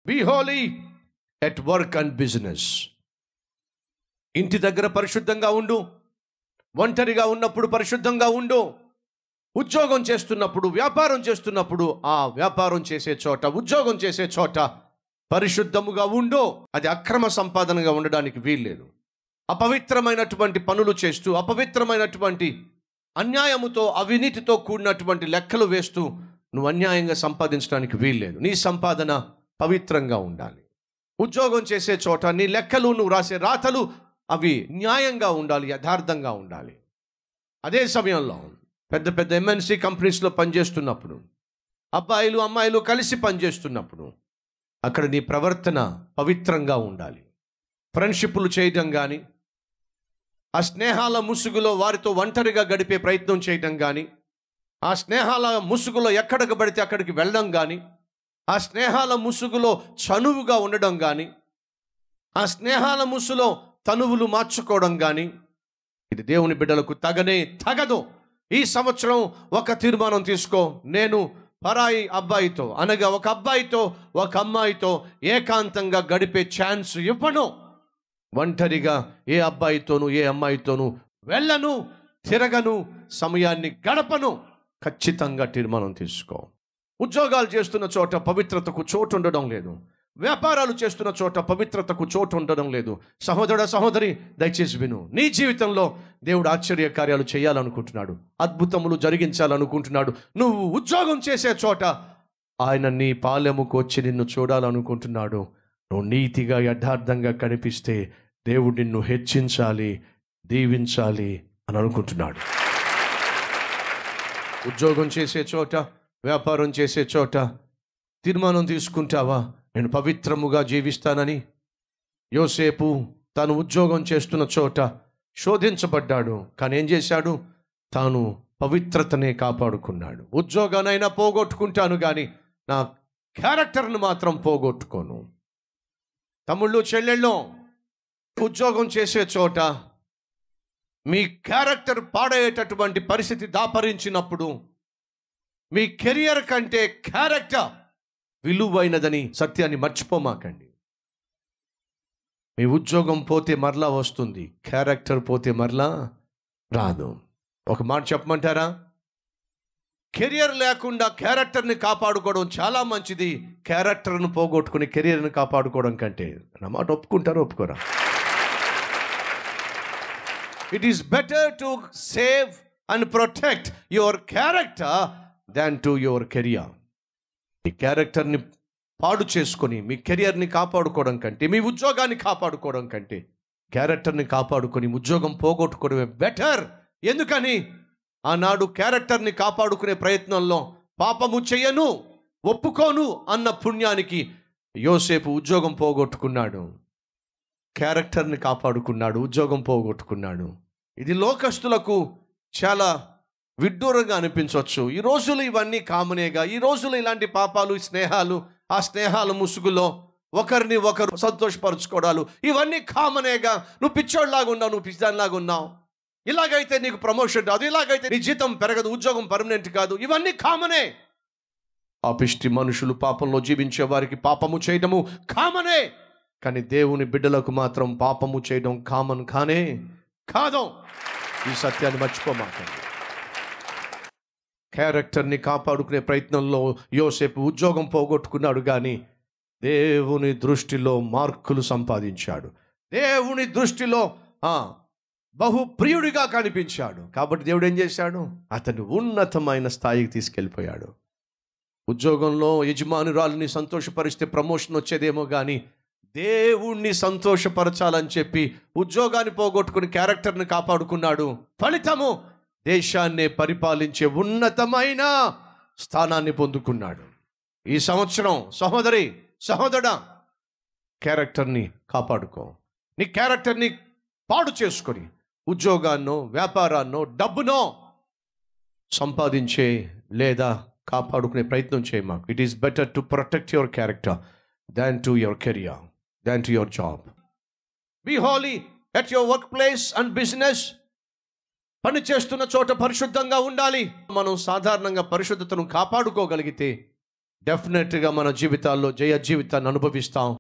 be holy at work and business ఇంటి దగ్గర పరిశుద్ధంగా ఉండు ఒంటరిగా ఉన్నప్పుడు పరిశుద్ధంగా ఉండు ఉద్యోగం చేస్తున్నప్పుడు వ్యాపారం చేస్తున్నప్పుడు ఆ వ్యాపారం చేసే చోట ఉద్యోగం చేసే చోట పరిశుద్ధముగా ఉండు అది అక్రమ సంపాదనగా ఉండడానికి వీల్లేదు అపవిత్రమైనటువంటి పనులు చేస్తూ అపవిత్రమైనటువంటి అన్యాయముతో అవినీతితో కూడినటువంటి లెక్కలు వేస్తూ నువ్వు అన్యాయంగా సంపాదించడానికి వీల్లేదు నీ సంపాదన పవిత్రంగా ఉండాలి ఉద్యోగం చేసే చోట నీ లెక్కలు నువ్వు రాసే రాతలు అవి న్యాయంగా ఉండాలి యథార్థంగా ఉండాలి అదే సమయంలో పెద్ద పెద్ద ఎంఎన్సి కంపెనీస్లో పనిచేస్తున్నప్పుడు అబ్బాయిలు అమ్మాయిలు కలిసి పనిచేస్తున్నప్పుడు అక్కడ నీ ప్రవర్తన పవిత్రంగా ఉండాలి ఫ్రెండ్షిప్లు చేయడం కానీ ఆ స్నేహాల ముసుగులో వారితో ఒంటరిగా గడిపే ప్రయత్నం చేయడం కానీ ఆ స్నేహాల ముసుగులో ఎక్కడికి పడితే అక్కడికి వెళ్ళడం కానీ ఆ స్నేహాల ముసుగులో చనువుగా ఉండడం కానీ ఆ స్నేహాల ముసులో తనువులు మార్చుకోవడం కానీ ఇది దేవుని బిడ్డలకు తగనే తగదు ఈ సంవత్సరం ఒక తీర్మానం తీసుకో నేను పరాయి అబ్బాయితో అనగా ఒక అబ్బాయితో ఒక అమ్మాయితో ఏకాంతంగా గడిపే ఛాన్స్ ఇవ్వను ఒంటరిగా ఏ అబ్బాయితోనూ ఏ అమ్మాయితోనూ వెళ్ళను తిరగను సమయాన్ని గడపను ఖచ్చితంగా తీర్మానం తీసుకో ఉద్యోగాలు చేస్తున్న చోట పవిత్రతకు చోటు ఉండడం లేదు వ్యాపారాలు చేస్తున్న చోట పవిత్రతకు చోటు ఉండడం లేదు సహోదర సహోదరి దయచేసి విను నీ జీవితంలో దేవుడు ఆశ్చర్య కార్యాలు చేయాలనుకుంటున్నాడు అద్భుతములు జరిగించాలనుకుంటున్నాడు నువ్వు ఉద్యోగం చేసే చోట ఆయన నీ పాలెముకు వచ్చి నిన్ను చూడాలనుకుంటున్నాడు నువ్వు నీతిగా యథార్థంగా కనిపిస్తే దేవుడు నిన్ను హెచ్చించాలి దీవించాలి అని అనుకుంటున్నాడు ఉద్యోగం చేసే చోట వ్యాపారం చేసే చోట తీర్మానం తీసుకుంటావా నేను పవిత్రముగా జీవిస్తానని యోసేపు తాను ఉద్యోగం చేస్తున్న చోట శోధించబడ్డాడు కానీ ఏం చేశాడు తాను పవిత్రతనే కాపాడుకున్నాడు ఉద్యోగానైనా పోగొట్టుకుంటాను కానీ నా క్యారెక్టర్ను మాత్రం పోగొట్టుకోను తమ్ముళ్ళు చెల్లెళ్ళు ఉద్యోగం చేసే చోట మీ క్యారెక్టర్ పాడేటటువంటి పరిస్థితి దాపరించినప్పుడు మీ కెరియర్ కంటే క్యారెక్టర్ విలువైనదని సత్యాన్ని మర్చిపోమాకండి మీ ఉద్యోగం పోతే మరలా వస్తుంది క్యారెక్టర్ పోతే మరలా రాదు ఒక మాట చెప్పమంటారా కెరియర్ లేకుండా క్యారెక్టర్ని కాపాడుకోవడం చాలా మంచిది క్యారెక్టర్ను పోగొట్టుకుని కెరియర్ని కాపాడుకోవడం కంటే నా మాట ఒప్పుకుంటారా ఒప్పుకోరా it is better to save and protect your character than to your career మీ క్యారెక్టర్ని పాడు చేసుకొని మీ కెరియర్ని కాపాడుకోవడం కంటే మీ ఉద్యోగాన్ని కాపాడుకోవడం కంటే క్యారెక్టర్ని కాపాడుకొని ఉద్యోగం పోగొట్టుకోవడమే బెటర్ ఎందుకని ఆనాడు క్యారెక్టర్ని కాపాడుకునే ప్రయత్నంలో పాపము చెయ్యను ఒప్పుకోను అన్న పుణ్యానికి యోసేపు ఉద్యోగం పోగొట్టుకున్నాడు క్యారెక్టర్ని కాపాడుకున్నాడు ఉద్యోగం పోగొట్టుకున్నాడు ఇది లోకస్తులకు చాలా విడ్డూరంగా అనిపించవచ్చు ఈ రోజులు ఇవన్నీ కామనేగా ఈ రోజులు ఇలాంటి పాపాలు స్నేహాలు ఆ స్నేహాల ముసుగులో ఒకరిని ఒకరు సంతోషపరచుకోవడాలు ఇవన్నీ కామనేగా నువ్వు పిచ్చోడ్లాగా ఉన్నావు నువ్వు పిచ్చిదానిలాగా ఉన్నావు ఇలాగైతే నీకు ప్రమోషన్ రాదు ఇలాగైతే నీ జీతం పెరగదు ఉద్యోగం పర్మనెంట్ కాదు ఇవన్నీ కామనే పాపిష్టి మనుషులు పాపంలో జీవించే వారికి పాపము చేయడము కామనే కానీ దేవుని బిడ్డలకు మాత్రం పాపము చేయడం కామన్ కానే కాదు ఈ సత్యాన్ని మర్చిపోమాకండి క్యారెక్టర్ని కాపాడుకునే ప్రయత్నంలో యోసేపు ఉద్యోగం పోగొట్టుకున్నాడు కానీ దేవుని దృష్టిలో మార్కులు సంపాదించాడు దేవుని దృష్టిలో ఆ, బహు ప్రియుడిగా కనిపించాడు కాబట్టి దేవుడు ఏం చేశాడు అతన్ని ఉన్నతమైన స్థాయికి తీసుకెళ్ళిపోయాడు ఉద్యోగంలో యజమానురాలని సంతోషపరిస్తే ప్రమోషన్ వచ్చేదేమో కానీ దేవుణ్ణి సంతోషపరచాలని చెప్పి ఉద్యోగాన్ని పోగొట్టుకుని క్యారెక్టర్ని కాపాడుకున్నాడు ఫలితము దేశాన్నే పరిపాలించే ఉన్నతమైన స్థానాన్ని పొందుకున్నాడు ఈ సంవత్సరం సహోదరి సహోదరా క్యారెక్టర్ని కాపాడుకో నీ క్యారెక్టర్ని పాడు చేసుకొని ఉద్యోగాన్నో వ్యాపారాన్నో డబ్బునో సంపాదించే లేదా కాపాడుకునే ప్రయత్నం చేయ మాకు it is better to protect your character than to your career than to your job be holy at your work place and business పని చేస్తున్న చోట పరిశుద్ధంగా ఉండాలి మనం సాధారణంగా పరిశుద్ధతను కాపాడుకోగలిగితే డెఫినెట్గా మన జీవితాల్లో జయ జీవితాన్ని అనుభవిస్తాం